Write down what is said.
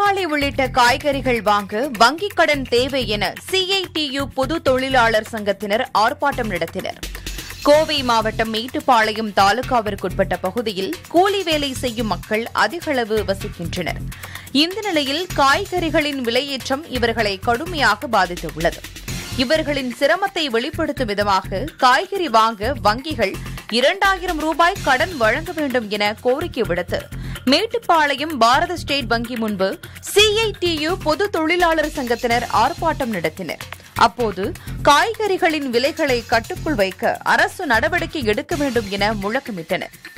தக்காளி உள்ளிட்ட காய்கறிகள் வாங்க வங்கிக் கடன் தேவை என சிஐடியு பொது தொழிலாளர் சங்கத்தினர் ஆர்ப்பாட்டம் நடத்தினர் கோவை மாவட்டம் மேட்டுப்பாளையம் தாலுகாவிற்குட்பட்ட பகுதியில் கூலி வேலை செய்யும் மக்கள் அதிகளவு வசிக்கின்றனர் இந்த நிலையில் காய்கறிகளின் விலையேற்றம் இவர்களை கடுமையாக பாதித்துள்ளது இவர்களின் சிரமத்தை வெளிப்படுத்தும் விதமாக காய்கறி வாங்க வங்கிகள் இரண்டாயிரம் ரூபாய் கடன் வழங்க வேண்டும் என கோரிக்கை விடுத்து மேட்டுப்பாளையம் பாரத ஸ்டேட் வங்கி முன்பு சிஐடியு பொது தொழிலாளர் சங்கத்தினர் ஆர்ப்பாட்டம் நடத்தினர் அப்போது காய்கறிகளின் விலைகளை கட்டுக்குள் வைக்க அரசு நடவடிக்கை எடுக்க வேண்டும் என முழக்கமிட்டனர்